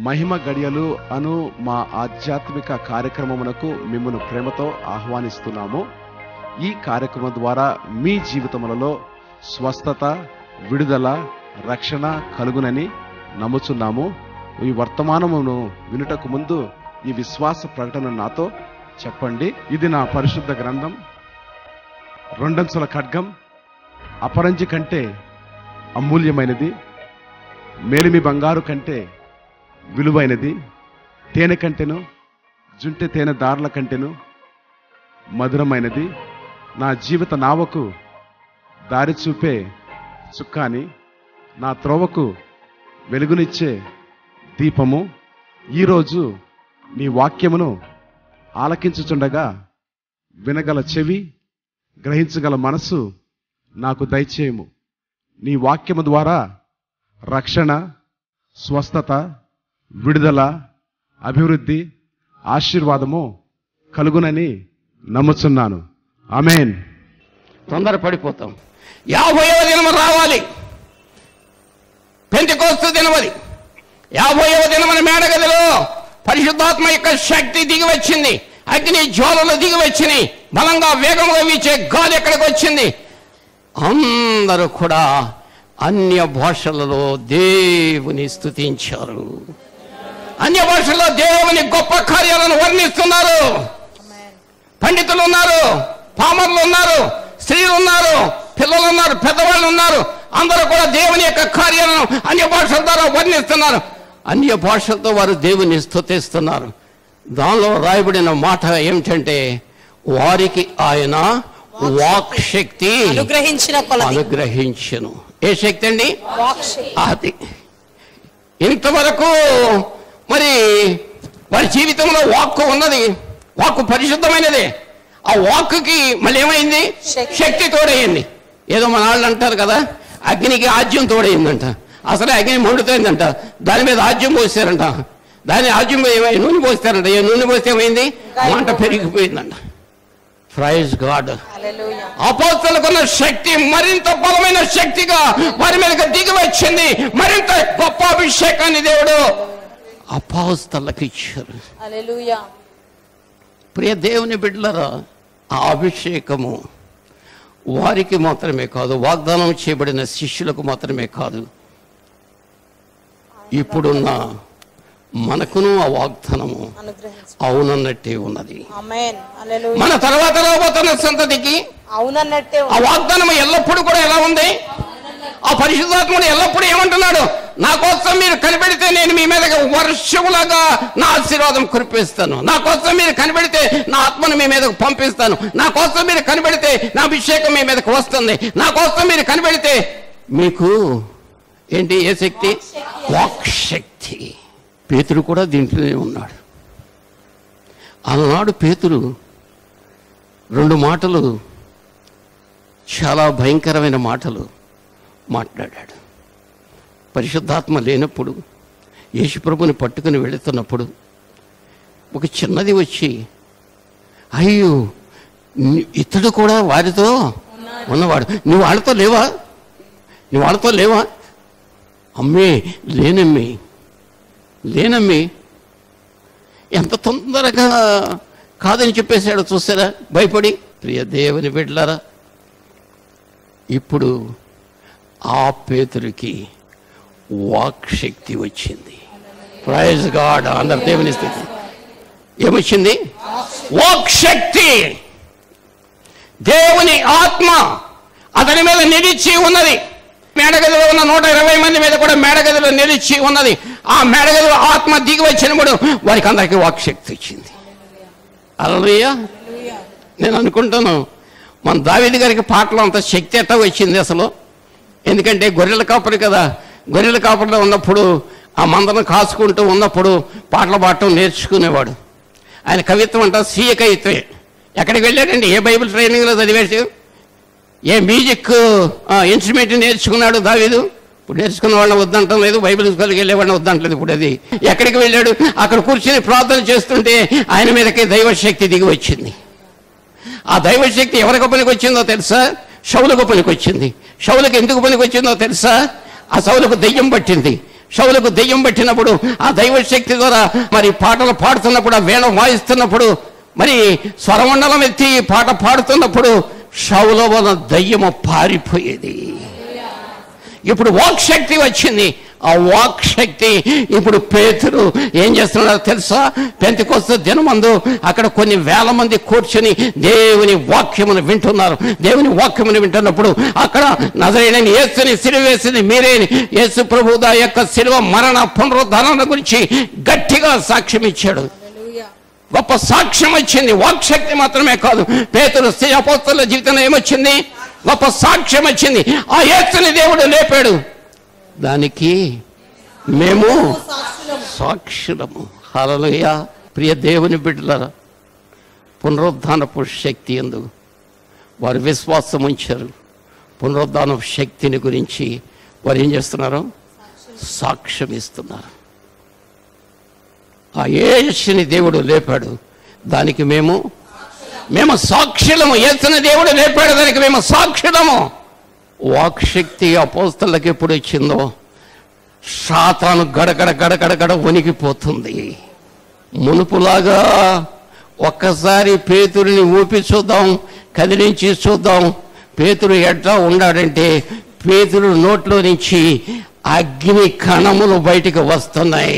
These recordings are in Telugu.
మహిమ గడియలు అను మా ఆధ్యాత్మిక కార్యక్రమమునకు మిమ్మల్ని ప్రేమతో ఆహ్వానిస్తున్నాము ఈ కార్యక్రమం ద్వారా మీ జీవితములలో స్వస్థత విడుదల రక్షణ కలుగునని నమ్ముచున్నాము ఈ వర్తమానమును వినుటకు ముందు ఈ విశ్వాస ప్రకటన నాతో చెప్పండి ఇది నా పరిశుద్ధ గ్రంథం రెండంచుల ఖడ్గం అపరంజి కంటే అమూల్యమైనది మేలిమి బంగారు కంటే విలువైనది తేనె కంటెను జుంటె తేనె దారుల కంటెను మధురమైనది నా జీవిత నావకు దారి చూపే చుక్కాని నా త్రోవకు వెలుగునిచ్చే దీపము ఈరోజు నీ వాక్యమును ఆలకించుచుండగా వినగల చెవి గ్రహించగల మనస్సు నాకు దయచేయము నీ వాక్యము ద్వారా రక్షణ స్వస్థత విడుదల అభివృద్ధి ఆశీర్వాదము కలుగునని నమ్ముచున్నాను ఆమెన్ తొందరపడిపోతాం యాభైవ దినము రావాలి పెంతికోస్తు దినమది యాభైవ దినమున మేడగదిలో పరిశుద్ధాత్మ యొక్క శక్తి దిగి వచ్చింది అగ్ని జ్వాలలు దిగి వచ్చినాయి బలంగా వేగంగా వీచే గాలి ఎక్కడికి వచ్చింది అందరూ కూడా అన్య భాషలలో దేవుని స్తుతించారు అన్య భాషల్లో దేవుని గొప్ప కార్యాలను వర్ణిస్తున్నారు పండితులు ఉన్నారు పామర్లు ఉన్నారు స్త్రీలు ఉన్నారు పిల్లలు ఉన్నారు పెద్దవాళ్ళు ఉన్నారు అందరూ కూడా దేవుని యొక్క కార్యాలను అన్య భాషల ద్వారా వర్ణిస్తున్నారు అన్య భాషలతో వారు దేవుని స్తుతిస్తున్నారు దానిలో రాయబడిన మాట ఏమిటంటే వారికి ఆయన వాక్ శక్తి అనుగ్రహించిన కొలది అనుగ్రహించను ఏ శక్తి అండి వాక్శక్తి. అది ఇంతవరకు మరి వారి జీవితంలో వాక్కు ఉన్నది వాక్కు పరిశుద్ధమైనది ఆ వాక్కుకి మళ్ళీ ఏమైంది శక్తి. శక్తి తోడైంది ఏదో మన వాళ్ళు అంటారు కదా అగ్నికి ఆజ్యం తోడైందంట అసలే అగ్ని మండుతోందంట దాని మీద ఆజ్యం పోసారంట దాని ఆజ్యం మీద ఏమై నూనె పోస్తారంట ఏ నూనె పోస్తే ఏమైంది మంట పెరిగిపోయిందంట ప్రైజ్ గాడ్ హల్లెలూయా అపోస్తలకున్న శక్తి మరింత బలమైన శక్తిగా వారి మీదకి దిగి వచ్చింది మరింత గొప్ప అభిషేకాన్ని దేవుడు అపోస్తలకు ఇచ్చారు హల్లెలూయా ప్రియ దేవుని బిడ్డలరా ఆ అభిషేకము వారికి మాత్రమే కాదు వాగ్దానం చేయబడిన శిష్యులకు మాత్రమే కాదు ఇప్పుడున్న మనకును ఆ వాగ్దానము అనుగ్రహించు అవునన్నట్టే ఉన్నది ఆమేన్ హల్లెలూయా మన తర్వాత రాబోతున్న సంతతికి అవునన్నట్టే ఆ వాగ్దానం ఎల్లప్పుడూ కూడా ఎలా ఉంది ఆ పరిశుద్ధాత్ముడు ఎల్లప్పుడూ ఏమంటున్నాడు నా కోసం మీరు కనిపెడితే నేను మీ మీద వర్షములాగా నా ఆశీర్వాదం కురిపిస్తాను నా కోసం మీరు కనిపెడితే నా ఆత్మను మీ మీదకు పంపిస్తాను నా కోసం మీరు కనిపెడితే నా అభిషేకం మీ మీదకు వస్తుంది నా కోసం మీరు కనిపెడితే మీకు ఏంటి ఏ శక్తి వాక్ శక్తి పేతురు కూడా దీంట్లోనే ఉన్నాడు ఆనాడు పేతురు రెండు మాటలు చాలా భయంకరమైన మాటలు మాట్లాడాడు పరిశుద్ధాత్మ లేనప్పుడు యేసుప్రభుని పట్టుకుని వెళుతున్నప్పుడు ఒక చిన్నది వచ్చి అయ్యో ని- ఇతడు కూడా వారితో ఉన్నవాడు నువ్వు వాళ్ళతో లేవా నువ్వు వాళ్ళతో లేవా అమ్మే లేనమ్మి లేనమ్మి ఎంత తొందరగా కాదని చెప్పేశాడు చూసారా భయపడి ప్రియ దేవుని బిడ్డలారా ఇప్పుడు ఆ పేతురికి వాక్ శక్తి వచ్చింది ప్రైజ్ గాడ్ అందరు దేవుని స్థితి ఏమొచ్చింది వాక్ శక్తి దేవుని ఆత్మ అతని మీద నిలిచి ఉన్నది మేడగదిలో ఉన్న నూట ఇరవై మంది మీద కూడా మేడగదిలో నిలిచి ఉన్నది ఆ మేడగదిలో ఆత్మ దిగి వచ్చినప్పుడు వారికి అందరికీ వాక్ శక్తి వచ్చింది అలలుయ్యా నేను అనుకుంటాను మన దావిది గారికి పాటలో అంత శక్తి ఎట్ట వచ్చింది అసలు ఎందుకంటే గొర్రెల కాపరి కదా గొర్రెల కాపరిలో ఉన్నప్పుడు ఆ మందను కాసుకుంటూ ఉన్నప్పుడు పాటలు పాడటం నేర్చుకునేవాడు ఆయన కవిత్వం అంట సీయ కవిత్వే ఎక్కడికి వెళ్ళాడండి ఏ బైబిల్ ట్రైనింగ్లో చదివేసి ఏ మ్యూజిక్ ఇన్స్ట్రుమెంట్ నేర్చుకున్నాడు దావీదు ఇప్పుడు నేర్చుకున్న వాళ్ళని వద్దంటం లేదు బైబిల్ స్కూల్కి వెళ్ళేవాడిని వద్దంటలేదు ఇప్పుడు అది ఎక్కడికి వెళ్ళాడు అక్కడ కూర్చొని ప్రార్థన చేస్తుంటే ఆయన మీదకి దైవశక్తి దిగి వచ్చింది ఆ దైవశక్తి ఎవరికి పనికి వచ్చిందో తెలుసా షౌలకు పనికి వచ్చింది షౌలకు ఎందుకు పనికి వచ్చిందో తెలుసా ఆ సౌలకు దెయ్యం పట్టింది షవులకు దెయ్యం పట్టినప్పుడు ఆ దైవ శక్తి ద్వారా మరి పాటలు పాడుతున్నప్పుడు ఆ వీణ వాయిస్తున్నప్పుడు మరి స్వరమండలం ఎత్తి పాట పాడుతున్నప్పుడు షవుల వల్ల దయ్యము పారిపోయేది ఇప్పుడు వాక్ శక్తి వచ్చింది ఆ వాక్ శక్తి ఇప్పుడు పేతురు ఏం చేస్తున్నాడో తెలుసా పెంతకొస్త దినమందు అక్కడ కొన్ని వేల మంది కూర్చొని దేవుని వాక్యమును వింటున్నారు దేవుని వాక్యమును వింటున్నప్పుడు అక్కడ నజరైన యేసుని సిలువ వేసింది మీరే యేసు ప్రభు దా యొక్క సిలువ మరణ పునరుద్ధరణ గురించి గట్టిగా సాక్ష్యం ఇచ్చాడు హల్లెలూయా గొప్ప సాక్ష్యం వచ్చింది వాక్శక్తి మాత్రమే కాదు పేతురు స్త్రీ అపోస్తల జీవితంలో ఏమొచ్చింది గొప్ప సాక్ష్యం వచ్చింది ఆ యేసుని దేవుడు లేపాడు దానికి మేము సాక్షులము హల్లెలూయా ప్రియ దేవుని బిడ్డలరా పునరుద్ధానపు శక్తి ఎందు వారు విశ్వాసం ఉంచారు పునరుద్ధానపు శక్తిని గురించి వారు ఏం చేస్తున్నారు సాక్ష్యం ఇస్తున్నారు ఆ యేసుని దేవుడు లేపాడు దానికి మేము మేము సాక్షులము యేసుని దేవుడు లేపాడు దానికి మేము సాక్షులము వాక్శక్తి అపోస్తలకు ఎప్పుడు వచ్చిందో సాతాను గడగడ గడగడ గడ వణికిపోతుంది మునుపులాగా ఒక్కసారి పేతుడిని ఊపి చూద్దాం కదిలించి చూద్దాం పేతుడు ఎట్లా ఉన్నాడంటే పేతుడు నోట్లో నుంచి అగ్ని కణములు బయటికి వస్తున్నాయి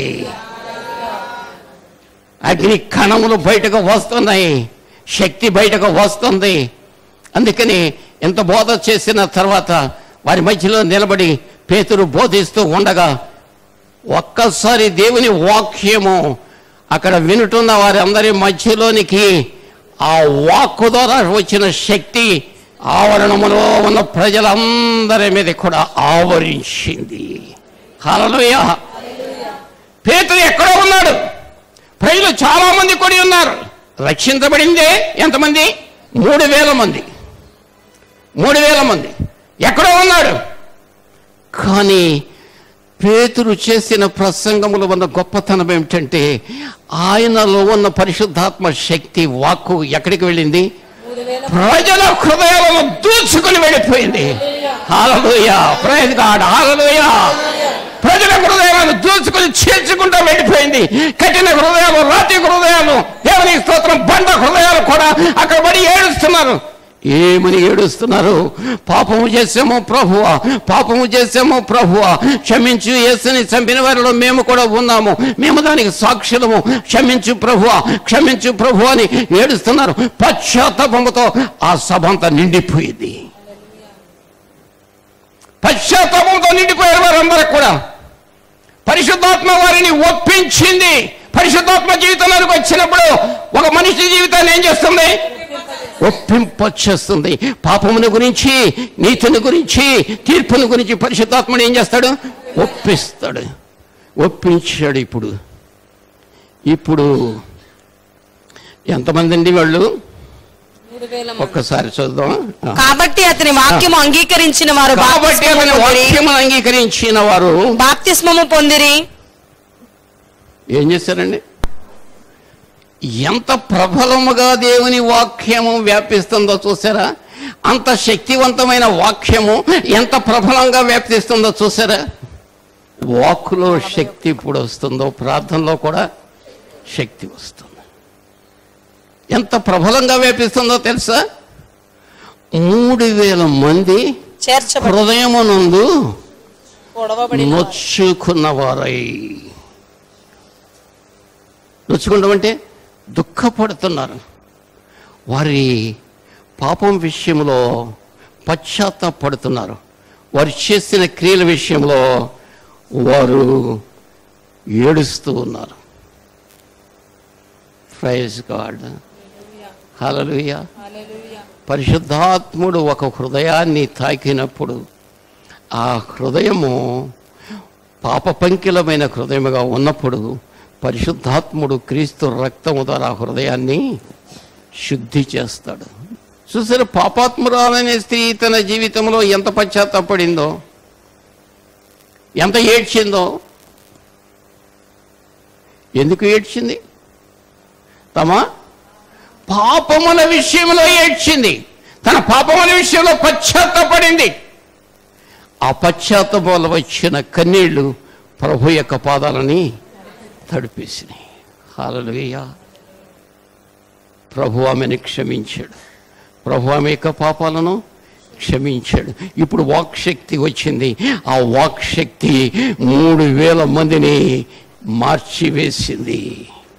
అగ్ని కణములు బయటకు వస్తున్నాయి శక్తి బయటకు వస్తుంది అందుకని ఎంత బోధ చేసిన తర్వాత వారి మధ్యలో నిలబడి పేతురు బోధిస్తూ ఉండగా ఒక్కసారి దేవుని వాక్యము అక్కడ వినుటున్న వారి అందరి మధ్యలోనికి ఆ వాక్కు ద్వారా వచ్చిన శక్తి ఆవరణములో ఉన్న ప్రజలందరి మీద కూడా ఆవరించింది హల్లెలూయా పేతురు ఎక్కడో ఉన్నాడు ప్రజలు చాలా మంది కొడి ఉన్నారు రక్షించబడిందే ఎంతమంది మూడు వేల మంది మూడు వేల మంది ఎక్కడో ఉన్నాడు కానీ పేతురు చేసిన ప్రసంగములో ఉన్న గొప్పతనం ఏమిటంటే ఆయనలో ఉన్న పరిశుద్ధాత్మ శక్తి వాక్కు ఎక్కడికి వెళ్ళింది మూడు వేల ప్రజల హృదయాలను దూచుకుని వెళ్ళిపోయింది హాలలోయ ప్రైజ్ గాడ్ హాలలోయ ప్రజల హృదయాలను దూచుకుని చేర్చుకుంటూ వెళ్ళిపోయింది కఠిన హృదయాలు రాతి హృదయాలు దేవుని స్తోత్రం బండ హృదయాలు కూడా అక్కడ పడి ఏడుస్తున్నారు ఏమని ఏడుస్తున్నారు పాపము చేసాము ప్రభువా పాపము చేసాము ప్రభువా క్షమించు యేసుని చంపిన వారిలో మేము కూడా ఉన్నాము మేము దానికి సాక్షులము క్షమించు ప్రభువా క్షమించు ప్రభు అని ఏడుస్తున్నారు పశ్చాత్తాపముతో ఆ సభ అంతా నిండిపోయింది పశ్చాత్తాపంతో నిండిపోయారు వారందరూ కూడా పరిశుద్ధాత్మ వారిని ఒప్పించింది పరిశుద్ధాత్మ జీవితంలోకి వచ్చినప్పుడు ఒక మనిషి జీవితాన్ని ఏం చేస్తుంది ఒప్పింపచేస్తుంది పాపముని గురించి నీతిని గురించి తీర్పుని గురించి పరిశుద్ధాత్మని ఏం చేస్తాడు ఒప్పిస్తాడు ఒప్పించాడు ఇప్పుడు ఇప్పుడు ఎంతమంది అండి వాళ్ళు మూడు వేల మంది. ఒక్కసారి చూద్దాం ఆ. కాబట్టి అతని వాక్యము అంగీకరించిన వారు కాబట్టి అతని బాప్తిస్మము పొందిరి. వాక్యమును అంగీకరించిన వారు బాప్తిస్మము పొందిరి ఏం చేశారండి ఎంత ప్రబలముగా దేవుని వాక్యము వ్యాపిస్తుందో చూసారా అంత శక్తివంతమైన వాక్యము ఎంత ప్రబలంగా వ్యాపిస్తుందో చూసారా వాక్కులో శక్తి ఇప్పుడు వస్తుందో ప్రార్థనలో కూడా శక్తి వస్తుంది ఎంత ప్రబలంగా వ్యాపిస్తుందో తెలుసా మూడు వేల మంది చేర్చబడి హృదయమునందు పొడవబడిన నొచ్చుకున్నవారై నొచ్చుకుంటాం అంటే దుఃఖపడుతున్నారు వారి పాపం విషయంలో పశ్చాత్తాపడుతున్నారు వారు చేసిన క్రియల విషయంలో వారు ఏడుస్తూ ఉన్నారు ప్రైజ్ గాడ్ హల్లెలూయా హల్లెలూయా. పరిశుద్ధాత్ముడు ఒక హృదయాన్ని తాకినప్పుడు ఆ హృదయము పాపపంకిలమైన హృదయముగా ఉన్నప్పుడు పరిశుద్ధాత్ముడు క్రీస్తు రక్తము ద్వారా ఆ హృదయాన్ని శుద్ధి చేస్తాడు చూసారు పాపాత్మురాలనే స్త్రీ తన జీవితంలో ఎంత పశ్చాత్తాపడిందో ఎంత ఏడ్చిందో ఎందుకు ఏడ్చింది తమ పాపముల విషయంలో ఏడ్చింది తన పాపముల విషయంలో పశ్చాత్తపడింది ఆ పశ్చాత్తపంలో వచ్చిన కన్నీళ్లు ప్రభు యొక్క పాదాలని తడిపేసినాయి హాలలుయ్య ప్రభు ఆమెను క్షమించాడు ప్రభు ఆమె యొక్క పాపాలను క్షమించాడు ఇప్పుడు వాక్శక్తి వచ్చింది ఆ వాక్శక్తి మూడు వేల మందిని మార్చివేసింది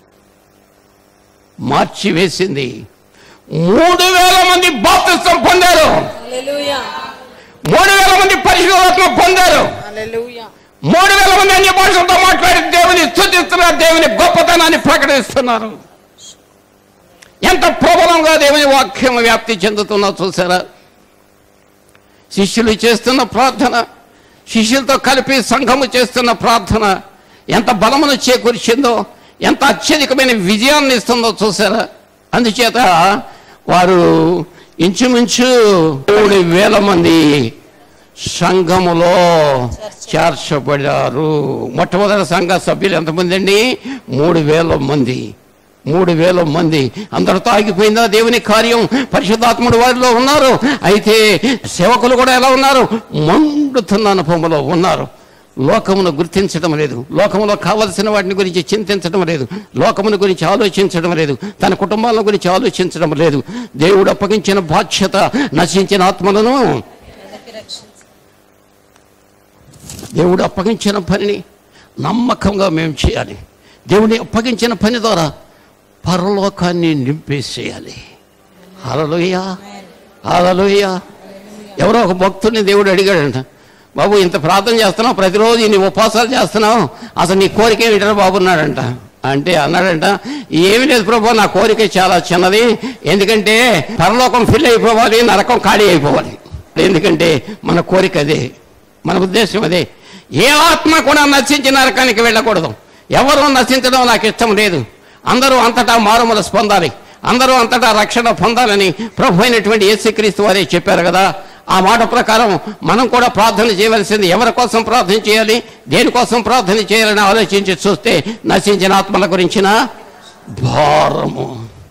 మార్చివేసింది మూడు వేల మంది బాప్తిస్తం పొందారు హల్లెలూయా మూడు వేల మంది పరిశుభాత్మ పొందారు హల్లెలూయా మూడు వేల మంది అన్య భాషలతో మాట్లాడి దేవుని స్థుతిస్తున్నారు దేవుని గొప్పతనాన్ని ప్రకటిస్తున్నారు ఎంత ప్రబలంగా దేవుని వాక్యం వ్యాప్తి చెందుతుందో చూసారా శిష్యులు చేస్తున్న ప్రార్థన శిష్యులతో కలిపి సంఘము చేస్తున్న ప్రార్థన ఎంత బలమును చేకూర్చిందో ఎంత అత్యధికమైన విజయాన్ని ఇస్తుందో చూసారా అందుచేత వారు ఇంచుమించు మూడు వేల మంది సంఘములో చేర్చబడారు మొట్టమొదటి సంఘ సభ్యులు ఎంతమంది అండి మూడు వేల మంది మూడు వేల మంది అందరితో ఆగిపోయిందా దేవుని కార్యం పరిశుద్ధాత్ముడు వారిలో ఉన్నారు అయితే సేవకులు కూడా ఎలా ఉన్నారు మండుతున్న అనుభవంలో ఉన్నారు లోకమును గుర్తించడం లేదు లోకములో కావలసిన వాటిని గురించి చింతించడం లేదు లోకమును గురించి ఆలోచించడం లేదు తన కుటుంబాల గురించి ఆలోచించడం లేదు దేవుడు అప్పగించిన బాధ్యత నశించిన ఆత్మలను దేవుడు అప్పగించిన పనిని నమ్మకంగా మేము చేయాలి దేవుని అప్పగించిన పని ద్వారా పరలోకాన్ని నింపేసేయాలి హలలోయ హలలోయ ఎవరో ఒక భక్తుడిని దేవుడు అడిగాడంట బాబు ఇంత ప్రార్థన చేస్తున్నావు ప్రతిరోజు ఇన్ని ఉపవాసాలు చేస్తున్నావు అసలు నీ కోరిక ఏమిటరా బాబు అన్నాడంట అంటే అన్నాడంట ఏమి లేదు ప్రభు నా కోరిక చాలా చిన్నది ఎందుకంటే పరలోకం ఫిల్ అయిపోవాలి నరకం ఖాళీ అయిపోవాలి ఎందుకంటే మన కోరిక అదే మన ఉద్దేశం అదే ఏ ఆత్మ కూడా నశించి నరకానికి వెళ్ళకూడదు ఎవరు నశించడం నాకు ఇష్టం లేదు అందరూ అంతటా మారుమలసు పొందాలి అందరూ అంతటా రక్షణ పొందాలని ప్రభు అయినటువంటి యేసుక్రీస్తు వారే చెప్పారు కదా ఆ మాట ప్రకారం మనం కూడా ప్రార్థన చేయవలసింది ఎవరి కోసం ప్రార్థన చేయాలి దేనికోసం ప్రార్థన చేయాలని ఆలోచించి చూస్తే నశించిన ఆత్మల గురించిన భారము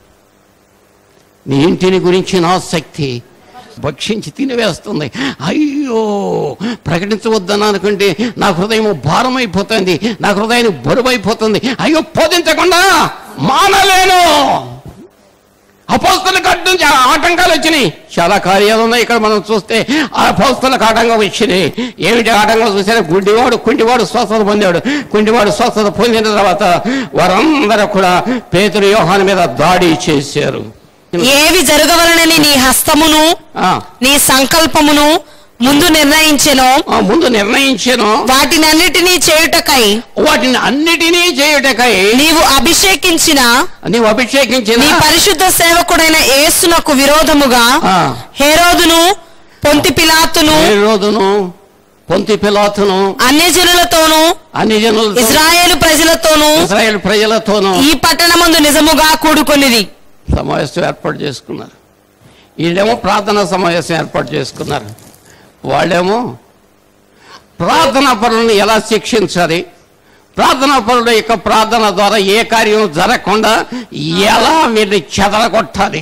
నీ ఇంటిని గురించిన ఆసక్తి భక్షించి తినివేస్తుంది అయ్యో ప్రకటించవద్దని అనుకుంటే నా హృదయం భారమైపోతుంది నా హృదయాన్ని బరువైపోతుంది అయ్యో బోధించకుండా మానలేను అపోస్తులకు అడ్డం చా- ఆటంకాలు వచ్చినాయి చాలా కార్యాలు ఉన్నాయి ఇక్కడ మనం చూస్తే ఆ అపోస్తులకు ఆటంకం వచ్చినాయి ఏమిటి ఆటంకం చూసారా గుడ్డివాడు కుంటివాడు స్వస్థత పొందాడు కుంటివాడు స్వస్థత పొందిన తర్వాత వారందరూ కూడా పేతురు యోహాను మీద దాడి చేశారు ఏవి జరగవలనని నీ హస్తమును ఆ, నీ సంకల్పమును ముందు నిర్ణయించెను ఆ, ముందు నిర్ణయించాను వాటినన్నిటినీ చేయుటకై వాటిని అన్నిటినీ చేయుటకై నీవు అభిషేకించిన నీవు అభిషేకించిన నీ పరిశుద్ధ సేవకుడైన యేసునకు విరోధముగా ఆ, హేరోదును పొంతి పిలాతును ఏ రోజును పొంతి పిలాతును అన్యజనులతోనూ అన్ని జనులతో ఇజ్రాయేలు ప్రజలతోనూ ఇస్రాయేల్ ప్రజలతోనూ ఈ పట్టణమందు నిజముగా కూడుకొనిది సమావేశం ఏర్పాటు చేసుకున్నారు వీళ్ళేమో ప్రార్థనా సమావేశం ఏర్పాటు చేసుకున్నారు వాళ్ళేమో ప్రార్థనా పరులను ఎలా శిక్షించాలి ప్రార్థనా పరుల యొక్క ప్రార్థన ద్వారా ఏ కార్యం జరగకుండా ఎలా వీళ్ళని చెదరగొట్టాలి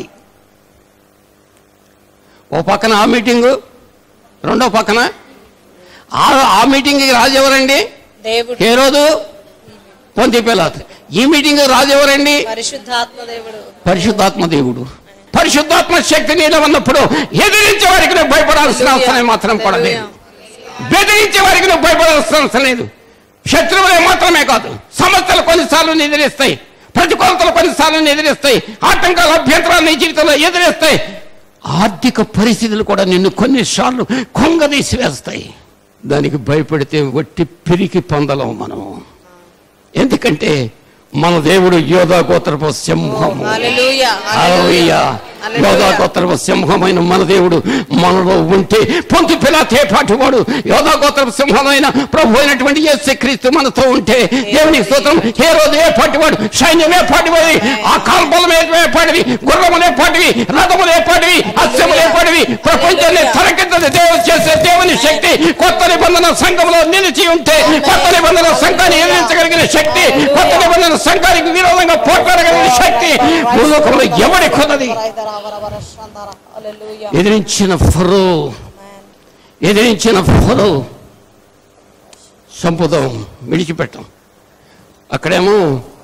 ఓ పక్కన ఆ మీటింగు రెండో పక్కన ఆ ఆ మీటింగ్కి రాజు ఎవరండి దేవుడు ఏ రోజు పొంతి పిలాతు ఈ మీటింగ్ రాజు ఎవరండి పరిశుద్ధాత్మ దేవుడు పరిశుద్ధాత్మ దేవుడు పరిశుద్ధాత్మ శక్తి నీలో ఉన్నప్పుడు ఎదిరించే వారికి నువ్వు భయపడాల్సిన అవసరం మాత్రం కూడా లేదు బెదిరించే వారికి నువ్వు భయపడాల్సిన అవసరం లేదు శత్రువులే మాత్రమే కాదు సమస్యలు కొన్నిసార్లు ఎదిరిస్తాయి ప్రతికూలతలు కొన్నిసార్లు ఎదిరిస్తాయి ఆటంకాలు అభ్యంతరాలు నీ జీవితంలో ఎదిరిస్తాయి ఆర్థిక పరిస్థితులు కూడా నిన్ను కొన్నిసార్లు కొంగదీసి వేస్తాయి దానికి భయపడితే వట్టి పిరికి పొందలేం మనము ఎందుకంటే మన దేవుడు యోధా గోత్రపు సింహము హల్లెలూయా హల్లెలూయా. యోధా గోత్రపు సింహమైన మన దేవుడు మనలో ఉంటే పొంతి పిలాతే పాటివాడు యోధా గోత్రపు సింహమైన ప్రభు అయినటువంటి యేసు క్రీస్తు మనతో ఉంటే దేవునికి స్తోత్రం ఏ రోజు ఏ పాటివాడు సైన్యమే పాటివాడి ఆ కాల్బలమే పాటివి గుర్రములే పాటివి రథములే పాటివి అస్యములే పాటివి ప్రపంచాన్ని తలకెత్తది దేవుడు చేసే దేవుని శక్తి కొత్త నిబంధన సంఘంలో నిలిచి ఉంటే కొత్త నిబంధన సంఘాన్ని ఎదిరించగలిగిన శక్తి కొత్త నిబంధన సంఘానికి విరోధంగా పోట్లాడగలిగిన శక్తి భూలోకంలో ఎవరి కొన్నది హల్లెలూయా ఎదిరించిన ఫరో ఎదిరించిన ఫరో చంపుదాం విడిచిపెట్టాం అక్కడేమో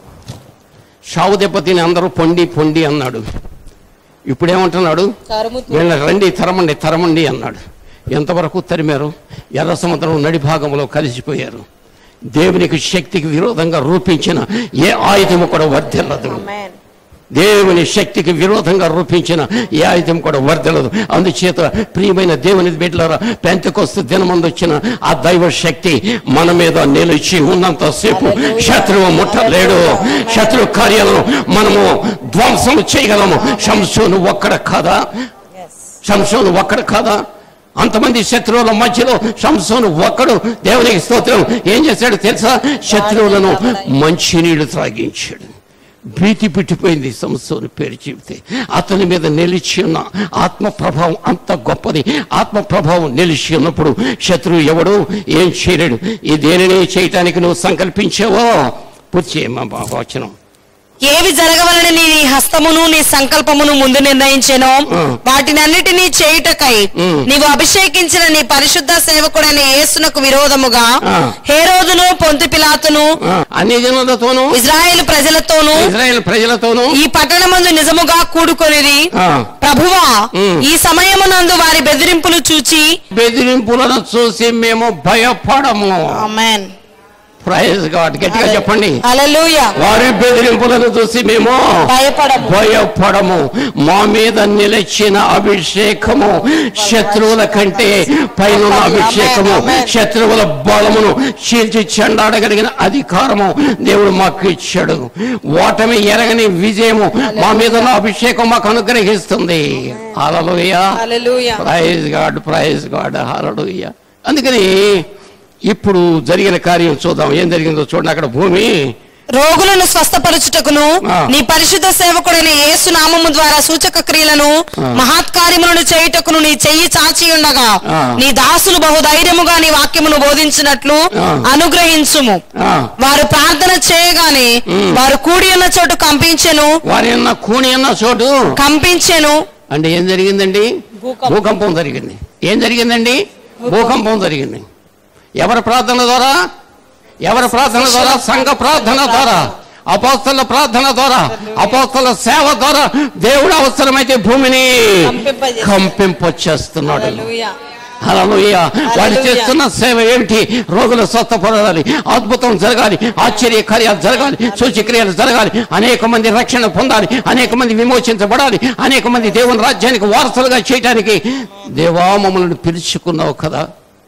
షావు దెబ్బతిని అందరూ పొండి పొండి అన్నాడు ఇప్పుడేమంటున్నాడు కారుముత్తు వీళ్ళ రండి తరమండి తరమండి అన్నాడు ఎంతవరకు తరిమారు ఎర్ర సముద్రం నడి భాగంలో కలిసిపోయారు దేవునికి శక్తికి విరోధంగా రూపించిన ఏ ఆయుధము కూడా వర్ధిల్లదు ఆమేన్ దేవుని శక్తికి విరోధంగా రూపించిన ఏ ఆయుధం కూడా వర్ధలదు అందుచేత ప్రియమైన దేవుని బిడ్డలారా పెంతకొస్తు దినమందు వచ్చిన ఆ దైవ శక్తి మన మీద నిలిచి ఉన్నంతసేపు శత్రువు ముట్టలేడు శత్రు కార్యాలను మనము ధ్వంసం చేయగలము శంసోను ఒక్కడ కాదా ఎస్ శంసోను ఒక్కడు కాదా అంతమంది శత్రువుల మధ్యలో శంసోను ఒక్కడు దేవునికి స్తోత్రం ఏం చేశాడు తెలుసా శత్రువులను మంచినీళ్లు త్రాగించాడు భీతి పెట్టిపోయింది సంసోని పేరు చెబితే అతని మీద నిలిచి ఉన్న ఆత్మ ప్రభావం అంత గొప్పది ఆత్మ ప్రభావం నిలిచి ఉన్నప్పుడు శత్రువు ఎవడు ఏం చేయలేడు ఈ దేనిని చేయటానికి నువ్వు సంకల్పించావో పూర్తి చేయమా బాబా వచనం ఏవి జరగవలని నీ హస్తమును నీ సంకల్పమును ముందు నిర్ణయించెనో ఆ. వాటినన్నిటినీ చేయుటకై ఉమ్. నీవు అభిషేకించిన నీ పరిశుద్ధ సేవకుడైన యేసునకు విరోధముగా ఆ. హేరోదును పొంతి పిలాతును ఆ, అన్ని జనులతోనూ ఇజ్రాయేల్ ప్రజలతోనూ ఇజ్రాయెల్ ప్రజలతోనూ ఈ పట్టణమందు నిజముగా కూడుకొనిది ఆ, ప్రభువా ఉమ్. ఈ సమయమునందు వారి బెదిరింపులు చూచి బెదిరింపులను చూసి మేము భయపడము ఆమేన్ ప్రైజ్ గాడ్ గట్టిగా చెప్పండి హల్లెలూయా వారి బెదిరింపులను చూసి మేము భయపడము భయపడము మా మీద నిలిచిన అభిషేకము శత్రువుల కంటే పైన అభిషేకము శత్రువుల బలమును చీల్చి చెండాడగలిగిన అధికారము దేవుడు మాకు ఇచ్చాడు ఓటమి ఎరగని విజయము మా మీద ఉన్న అభిషేకం మాకు అనుగ్రహిస్తుంది hallelujah hallelujah praise God praise God hallelujah అందుకని ఇప్పుడు జరిగిన కార్యం చూద్దాం ఏం జరిగిందో చూడండి అక్కడ భూమి రోగులను స్వస్థపరచుటకును ఆ. నీ పరిశుద్ధ సేవకుడైన యేసు నామము ద్వారా సూచక క్రియలను మహత్కార్యములను చేయుటకును నీ చెయ్యి చాచి ఉండగా ఆ. నీ దాసులు బహుధైర్యముగా నీ వాక్యమును బోధించినట్లు ఆ. అనుగ్రహించుము ఆ, వారు ప్రార్థన చేయగానే వారు కూడి ఉన్న చోటు కంపించెను వారి ఉన్న కూని ఉన్న చోటు కంపించెను అంటే ఏం జరిగిందండి భూకంపం. భూకంపం జరిగింది ఏం జరిగిందండి భూకంపం జరిగింది ఎవరి ప్రార్థన ద్వారా ఎవరి ప్రార్థన ద్వారా సంఘ ప్రార్థన ద్వారా అపోస్తల ప్రార్థన ద్వారా అపోస్తల సేవ ద్వారా దేవుడు అవసరమైతే భూమిని కంపింపజేస్తాడు. కంపింపచేస్తున్నాడు హల్లెలూయా హల్లెలూయా వాడు హల్లెలూయా. చేస్తున్న సేవ ఏమిటి రోగులు స్వస్థపడాలి అద్భుతం జరగాలి ఆశ్చర్య కార్యాలు జరగాలి సూచక్రియలు జరగాలి అనేక మంది రక్షణ పొందాలి అనేక మంది విమోచించబడాలి అనేక మంది దేవుని రాజ్యానికి వారసులుగా చేయడానికి దేవా మమ్మల్ని పిలుచుకున్నావు కదా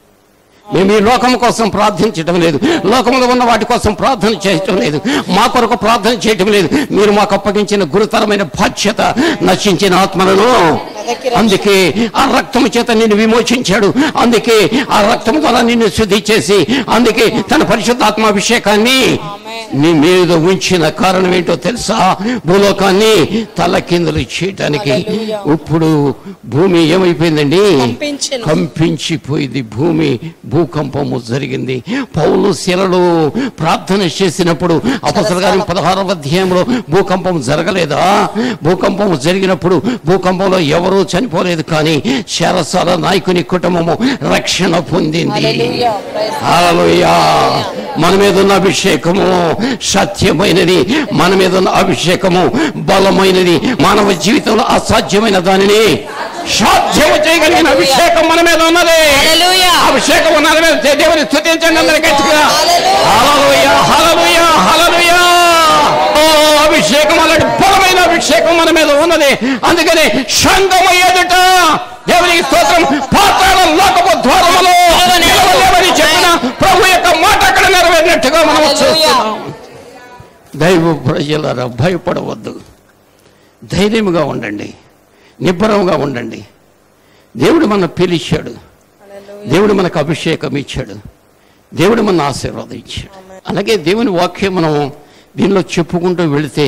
మేము ఈ లోకం కోసం ప్రార్థించటం లేదు లోకంలో ఉన్న వాటి కోసం ప్రార్థన చేయటం లేదు మా కొరకు ప్రార్థన చేయటం లేదు మీరు మాకు అప్పగించిన గురుతరమైన బాధ్యత నశించిన ఆత్మలను అందుకే ఆ రక్తము చేత నిన్ను విమోచించాడు అందుకే ఆ రక్తము ద్వారా నిన్ను శుద్ధి చేసి అందుకే తన పరిశుద్ధాత్మాభిషేకాన్ని నీ మీద ఉంచిన కారణం ఏంటో తెలుసా భూలోకాన్ని తలకిందులు చేయటానికి ఇప్పుడు భూమి ఏమైపోయిందండి కంపించెను. కంపించిపోయింది భూమి భూకంపము జరిగింది పౌలు శిలలు ప్రార్థన చేసినప్పుడు అపసర గారి పదహారవ అధ్యాయంలో భూకంపం జరగలేదా భూకంపం జరిగినప్పుడు భూకంపంలో ఎవరూ చనిపోలేదు కానీ శరసాల నాయకుని కుటుంబము రక్షణ పొందింది హల్లెలూయా ప్రైజ్ హల్లెలూయా మన మీద ఉన్న అభిషేకము సత్యమైనది మన మీద ఉన్న అభిషేకము బలమైనది మానవ జీవితంలో అసాధ్యమైన దానిని సాధ్యము చేయగలిగిన అభిషేకం మన మీద ఉన్నది హల్లెలూయా అభిషేకం ఉన్నది మీద దే- దేవుని స్తుతించండి అందరి గట్టిగా హల్లెలూయా హల్లెలూయా హల్లెలూయా ఓ అభిషేకం అలాంటి బలమైన అభిషేకం మన మీద ఉన్నది అందుకని సంగమ ఎదుట దేవునికి స్తోత్రం పాతాళ లోకపు ద్వారములో నిలవలేవని చెప్పిన ప్రభు యొక్క మాట అక్కడ నెరవేరినట్టుగా మనం చూస్తున్నాం దైవ ప్రజలరా భయపడవద్దు ధైర్యముగా ఉండండి నిబ్బరంగా ఉండండి దేవుడు మన పిలిచాడు దేవుడు మనకు అభిషేకం ఇచ్చాడు దేవుడు మన ఆశీర్వాదం ఇచ్చాడు అలాగే దేవుని వాక్యం మనం దీనిలో చెప్పుకుంటూ వెళితే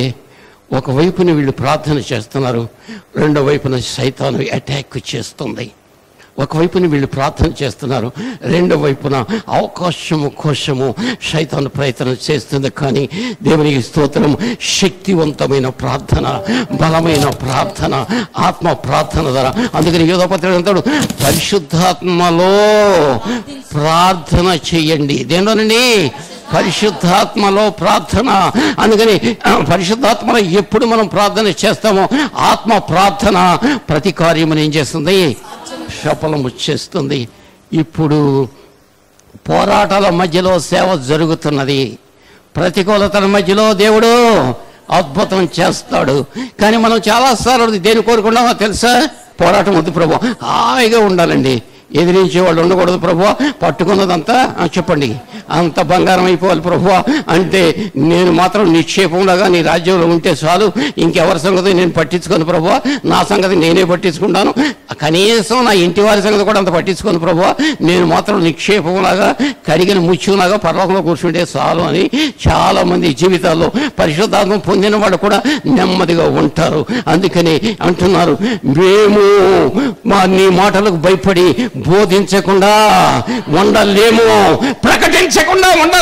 ఒకవైపున వీళ్ళు ప్రార్థన చేస్తున్నారు రెండో వైపున సైతాను అటాక్ చేస్తుంది ఒకవైపున వీళ్ళు ప్రార్థన చేస్తున్నారు రెండో వైపున అవకాశము కోశము శైతాను ప్రయత్నం చేస్తుంది కానీ దేవునికి స్తోత్రం శక్తివంతమైన ప్రార్థన బలమైన ప్రార్థన ఆత్మ ప్రార్థన ద్వారా అందుకని యోధపత్రిక అంటాడు పరిశుద్ధాత్మలో ప్రార్థన చేయండి దేనిలోనండి పరిశుద్ధాత్మలో ప్రార్థన అందుకని ఆ, పరిశుద్ధాత్మలో ఎప్పుడు మనం ప్రార్థన చేస్తామో ఆత్మ ప్రార్థన ప్రతి కార్యమును ఏం చేస్తుంది సఫలము చేస్తుంది ఇప్పుడు పోరాటాల మధ్యలో సేవ జరుగుతున్నది ప్రతికూలతల మధ్యలో దేవుడు అద్భుతం చేస్తాడు కానీ మనం చాలాసార్లు దేని కోరుకున్నామో తెలుసా పోరాటం వద్దు ప్రభు హాయిగా ఉండాలండి ఎదిరించే వాళ్ళు ఉండకూడదు ప్రభు పట్టుకున్నదంతా ఆ, చెప్పండి అంత బంగారం అయిపోవాలి ప్రభు అంటే నేను మాత్రం నిక్షేపంలాగా నీ రాజ్యంలో ఉంటే చాలు ఇంకెవరి సంగతి నేను పట్టించుకోను ప్రభు నా సంగతి నేనే పట్టించుకుంటాను కనీసం నా ఇంటి వారి సంగతి కూడా అంత పట్టించుకోను ప్రభు నేను మాత్రం నిక్షేపంలాగా కరిగిన ముత్యంలాగా పర్లోకంలో కూర్చుంటే చాలు అని చాలా మంది జీవితాల్లో పరిశుద్ధాత్మ పొందిన వాళ్ళు కూడా నెమ్మదిగా ఉంటారు అందుకని అంటున్నారు మేము మా నీ మాటలకు భయపడి బోధించకుండా ఉండలేము ప్రకటించకుండా ఉండలేము